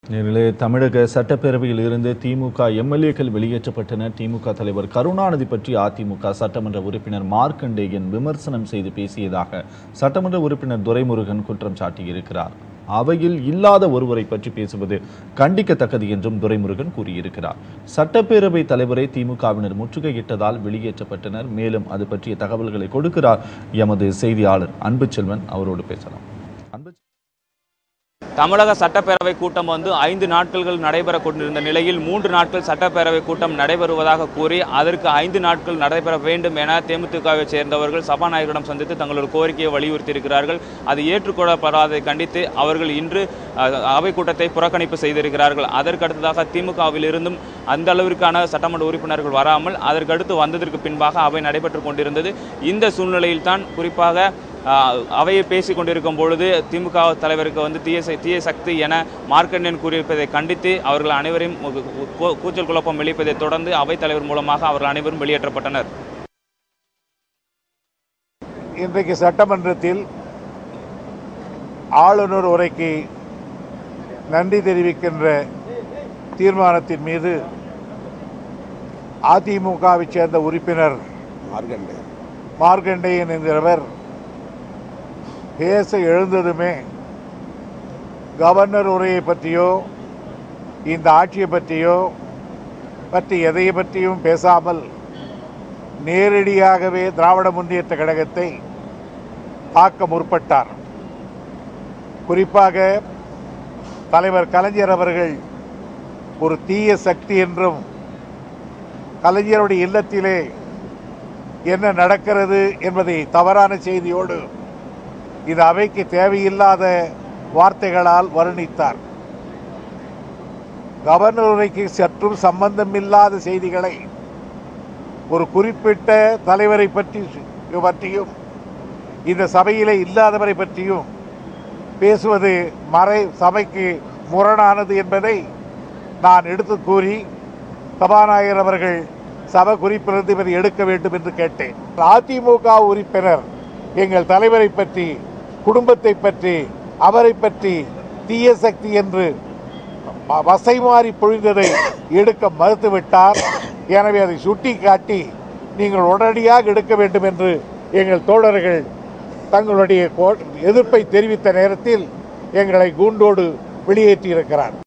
நேரிலே தமிழக சட்டப்பேரவையில் இருந்து திமுக எம்எல்ஏக்கள் வெளியேற்றப்பட்டனர் திமுக தலைவர் கருணாநிதி பற்றி அதிமுக சட்டமன்ற உறுப்பினர் மார்க்கண்டேயன் விமர்சனம் செய்து பேசியதாக சட்டமன்ற உறுப்பினர் துரைமுருகன் குற்றம் சாட்டியிருக்கிறார் அவையில் இல்லாத ஒருவரை பற்றி பேசுவது கண்டிக்கத்தக்கது என்றும் துரைமுருகன் கூறியிருக்கிறார் சட்டப்பேரவை தலைவரை திமுகவினர் முற்றுகையிட்டதால் வெளியேற்றப்பட்டனர் மேலும் அது பற்றிய தகவல்களை கொடுக்கிறார் எமது செய்தியாளர் அன்புச்செல்வன் அவரோடு பேசலாம் அன்பு தமிழக சட்டப்பேரவை கூட்டம் வந்து ஐந்து நாட்கள் நடைபெற கொண்டிருந்த நிலையில் மூன்று நாட்கள் சட்டப்பேரவை கூட்டம் நடைபெறுவதாக கூறி அதற்கு ஐந்து நாட்கள் நடைபெற வேண்டும் என தேமுதிகவை சேர்ந்தவர்கள் சபாநாயகரிடம் சந்தித்து தங்களோட கோரிக்கையை வலியுறுத்தியிருக்கிறார்கள் அது ஏற்றுக்கொள்ளப்படாததை கண்டித்து அவர்கள் இன்று அஹ், அவை கூட்டத்தை புறக்கணிப்பு செய்திருக்கிறார்கள் அதற்கடுத்ததாக திமுகவில் இருந்தும் அந்த அளவிற்கான சட்டமன்ற உறுப்பினர்கள் வராமல் அதற்கடுத்து வந்ததற்கு பின்பாக அவை நடைபெற்று கொண்டிருந்தது இந்த சூழ்நிலையில்தான் குறிப்பாக ஆஹ் அவையை பேசிக் கொண்டிருக்கும் பொழுது திமுக தலைவருக்கு வந்து தீய ச- தீய சக்தி என மார்க்கண்டேயன் கூறியிருப்பதை கண்டித்து அவர்கள் அனைவரையும் கூ- கூ- கூச்சல் குழப்பம் வெளிப்பதை தொடர்ந்து அவைத் தலைவர் மூலமாக அவர்கள் அனைவரும் வெளியேற்றப்பட்டனர் இன்றைக்கு சட்டமன்றத்தில் ஆளுநர் உரைக்கு நன்றி தெரிவிக்கின்ற தீர்மானத்தின் மீது அதிமுகவைச் சேர்ந்த உறுப்பினர் மார்க்கண்டேயன் என்கிறவர் பேச எழுந்ததுமே கவர்னர் உரையை பற்றியோ இந்த ஆட்சியை பற்றியோ பற்றி எதை பற்றியும் பேசாமல் நேரடியாகவே திராவிட முன்னேற்ற கழகத்தை தாக்க முற்பட்டார் குறிப்பாக தலைவர் கலைஞர் அவர்கள் ஒரு தீய சக்தி என்றும் கலைஞருடைய இல்லத்திலே என்ன நடக்கிறது என்பதை தவறான செய்தியோடு இது அவைக்கு தேவையில்லாத வார்த்தைகளால் வர்ணித்தார் கவர்னர் உரைக்கு சற்றும் சம்பந்தமில்லாத செய்திகளை ஒரு குறிப்பிட்ட தலைவரை பற்றி பற்றியும் இந்த சபையிலே இல்லாதவரை பற்றியும் பேசுவது மறை சபைக்கு முரணானது என்பதை நான் எடுத்து கூறி சபாநாயகர் அவர்கள் சபை குறிப்பிலிருந்து இவர் எடுக்க வேண்டும் என்று கேட்டேன் அதிமுக உறுப்பினர் எங்கள் தலைவரை பற்றி குடும்பத்தை பற்றி அவரை பற்றி தீய சக்தி என்று வ- வசை மாறி பொழிந்ததை எடுக்க மறுத்துவிட்டார் எனவே அதை சுட்டி காட்டி நீங்கள் உடனடியாக எடுக்க வேண்டும் என்று எங்கள் தோழர்கள் தங்களுடைய கோ- எதிர்ப்பை தெரிவித்த நேரத்தில் எங்களை கூண்டோடு வெளியேற்றியிருக்கிறார்